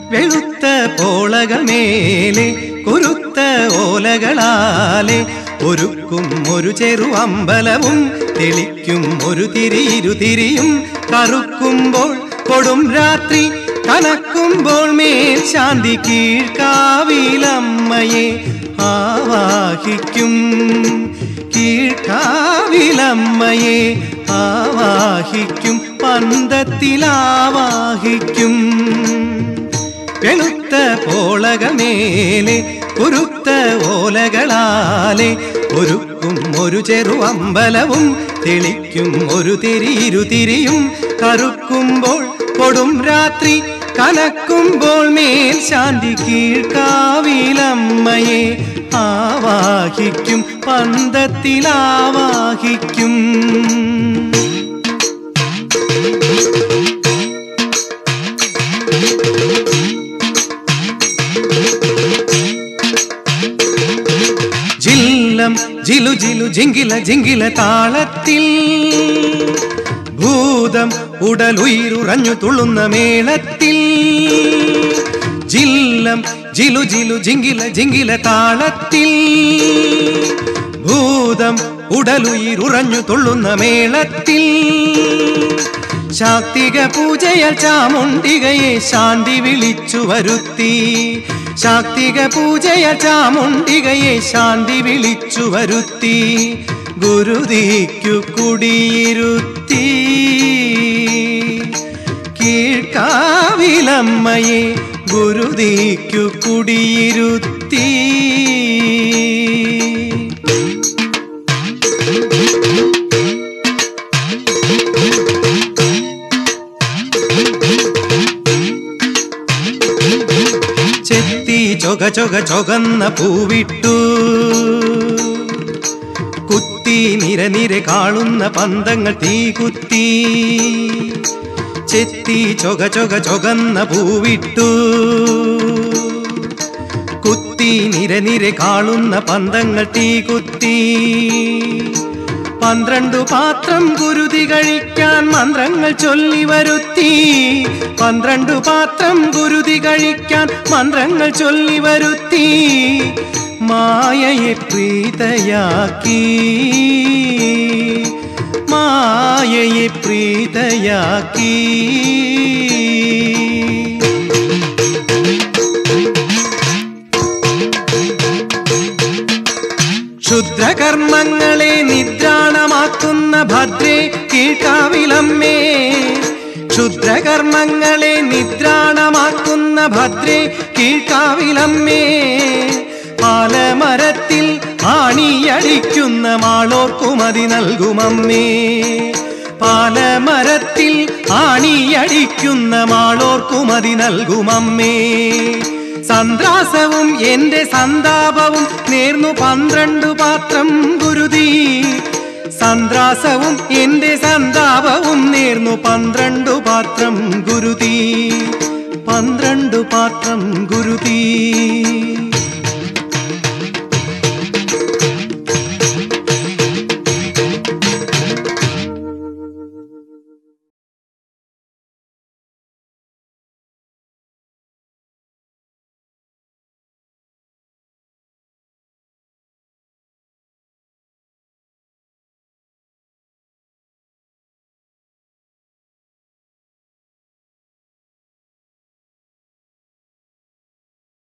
വെളുത്ത പോളകമേലെ കുരുത്ത ഓലകളാലെ ഒരുക്കും ഒരു ചെറു അമ്പലവും തെളിക്കും ഒരു തിരിയിരുതിരിയും കറുക്കുമ്പോൾ കൊടും രാത്രി കനക്കുമ്പോൾ മേൽ ശാന്തി കീഴ്ക്കാവിലമ്മയെ ആവാഹിക്കും കീഴ്ക്കാവിലമ്മയെ ആവാഹിക്കും പന്തത്തിലാവാഹിക്കും വെളുത്ത പോളകമേലെ കുരുത്ത ഓലകളാലെ ഒരുക്കും ഒരു ചെറു അമ്പലവും തെളിക്കും ഒരു തിരിയിരുതിരിയും കറുക്കുമ്പോൾ കൊടും രാത്രി കനക്കുമ്പോൾ മേൽ ശാന്തി കീഴ്ക്കാവിലമ്മയെ ആവാഹിക്കും പന്തത്തിലാവാഹിക്കും ജില്ലം ജിലു ജിലു ജിങ്കില ജിങ്കില താളത്തിൽ ഭൂതം ഉടലുയിരുറഞ്ഞു തുള്ളുന്ന മേളത്തിൽ ജില്ലം ജിലു ജിലു ജിങ്കില ജിങ്കില താളത്തിൽ ഭൂതം ഉടലുയിരുറഞ്ഞു തുള്ളുന്ന മേളത്തിൽ ശാക്തിക പൂജയാൽ ചാമുണ്ടികയെ ശാന്തി വിളിച്ചു വരുത്തി ശാക്തിക പൂജയാൽ ചാമുണ്ടികയെ ശാന്തി വിളിച്ചു വരുത്തി ഗുരുതിക്കു കുടിയിരുത്തി കീഴ്ക്കാവിലമ്മയെ ഗുരുതിക്കു കുടിയിരുത്തി ചെത്തി ചൊക ചൊക ചൊകന്ന പൂവിട്ടു കുത്തി നിര നിര കാളുന്ന പന്തങ്ങൾ തീ കുത്തി ചെത്തി ചൊക ചൊക ചൊകന്ന പൂവിട്ടു കുത്തി നിര നിര കാളുന്ന പന്തങ്ങൾ തീ കുത്തി പന്ത്രണ്ടു പാത്രം ഗുരുതി കഴിക്കാൻ മന്ത്രങ്ങൾ ചൊല്ലി വരുത്തി പന്ത്രണ്ടു പാത്രം ഗുരുതി കഴിക്കാൻ മന്ത്രങ്ങൾ ചൊല്ലി വരുത്തി മായയെ പ്രീതയാക്കി മായയെ പ്രീതയാക്കി ക്ഷുദ്രകർമ്മങ്ങളെ നിദ്രാണമാക്കുന്ന ഭദ്രേ കീഴ്ക്കാവിലമ്മേ ക്ഷുദ്രകർമ്മങ്ങളെ നിദ്രാണമാക്കുന്ന ഭദ്രേ കീഴ്ക്കാവിലമ്മേ പാലമരത്തിൽ ആണിയടിക്കുന്ന മാളോർക്കുമതി നൽകുമമ്മേ പാലമരത്തിൽ ആണിയടിക്കുന്ന മാളോർക്കുമതി നൽകുമമ്മേ സന്ത്രാസവും എന്റെ സന്താപവും നേർന്നു പന്ത്രണ്ടു പാത്രം ഗുരുതി സന്ത്രാസവും എന്റെ സന്താപവും നേർന്നു പന്ത്രണ്ടു പാത്രം ഗുരുതി പന്ത്രണ്ടു പാത്രം ഗുരുതി